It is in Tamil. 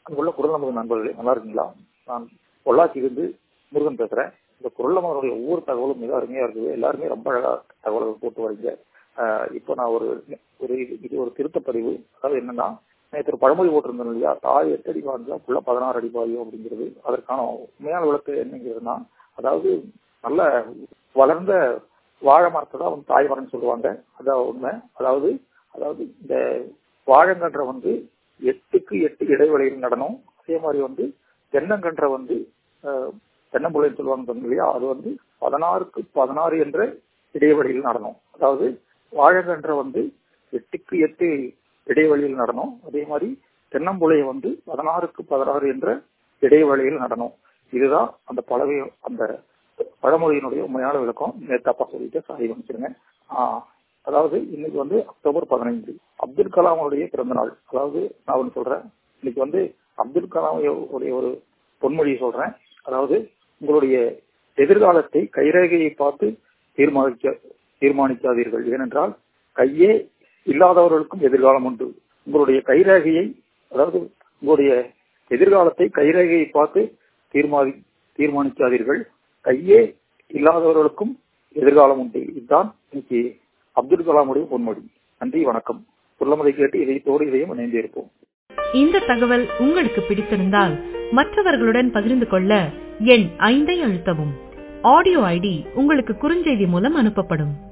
அங்குள்ள குரல் நமது நண்பர்களே நல்லா இருக்கீங்களா நான் பொள்ளாச்சியிலிருந்து முருகன் பேசுறேன் இந்த குரல் நமதனுடைய ஒவ்வொரு தகவலும் மிக அருமையா இருக்குது எல்லாருமே ரொம்ப அழகா தகவல்கள் போட்டு வரீங்க ஆஹ் இப்போ நான் ஒரு ஒரு இது ஒரு திருத்தப்பதிவு அதாவது என்னன்னா நேற்று ஒரு பழமொழி போட்டிருந்தேன் இல்லையா தாய் எட்டு அடி பாஞ்சா புள்ள பதினாறு அடி பாயும் அப்படிங்கிறது அதற்கான உண்மையான விளக்கு என்னங்கிறதுனா அதாவது நல்ல வளர்ந்த வாழை மரத்தை தான் வந்து தாய் மரம்னு சொல்லுவாங்க அதான் உண்மை அதாவது அதாவது இந்த வாழைங்கன்ற வந்து எட்டுக்கு எட்டு இடைவெளியில் நடணும் அதே மாதிரி வந்து தென்னங்கன்ற வந்து தென்னம்புள்ளைன்னு சொல்லுவாங்க இல்லையா அது வந்து பதினாறுக்கு பதினாறு என்ற இடைவெளியில் நடணும் அதாவது வாழைங்கன்ற வந்து எட்டுக்கு எட்டு இடைவெளியில் நடணும் அதே மாதிரி தென்னம்புளைய வந்து பதினாறுக்கு பதினாறு என்ற இடைவெளியில் நடணும் இதுதான் அந்த பழவை அந்த பழமொழியினுடைய உண்மையான விளக்கம் நேத்தப்பா சொல்லிட்டு சாரி வச்சுருங்க அதாவது இன்னைக்கு வந்து அக்டோபர் பதினைந்து அப்துல் கலாமுடைய பிறந்த நாள் அதாவது நான் ஒன்று சொல்றேன் இன்னைக்கு வந்து அப்துல் கலாம் உடைய ஒரு பொன்மொழியை சொல்றேன் அதாவது உங்களுடைய எதிர்காலத்தை கைரேகையை பார்த்து தீர்மானிக்க தீர்மானிக்காதீர்கள் ஏனென்றால் கையே இல்லாதவர்களுக்கும் எதிர்காலம் உண்டு உங்களுடைய கைரேகையை அதாவது உங்களுடைய எதிர்காலத்தை கைரேகையை பார்த்து தீர்மானி தீர்மானிக்காதீர்கள் கையே இல்லாதவர்களுக்கும் எதிர்காலம் உண்டு இதுதான் இன்னைக்கு அப்துல் கலாமுடைய பொன்மொழி நன்றி வணக்கம் சொல்லமதை கேட்டு இதயத்தோடு இதையும் இணைந்து இருப்போம் இந்த தகவல் உங்களுக்கு பிடித்திருந்தால் மற்றவர்களுடன் பகிர்ந்து கொள்ள எண் ஐந்தை அழுத்தவும் ஆடியோ ஐடி உங்களுக்கு குறுஞ்செய்தி மூலம் அனுப்பப்படும்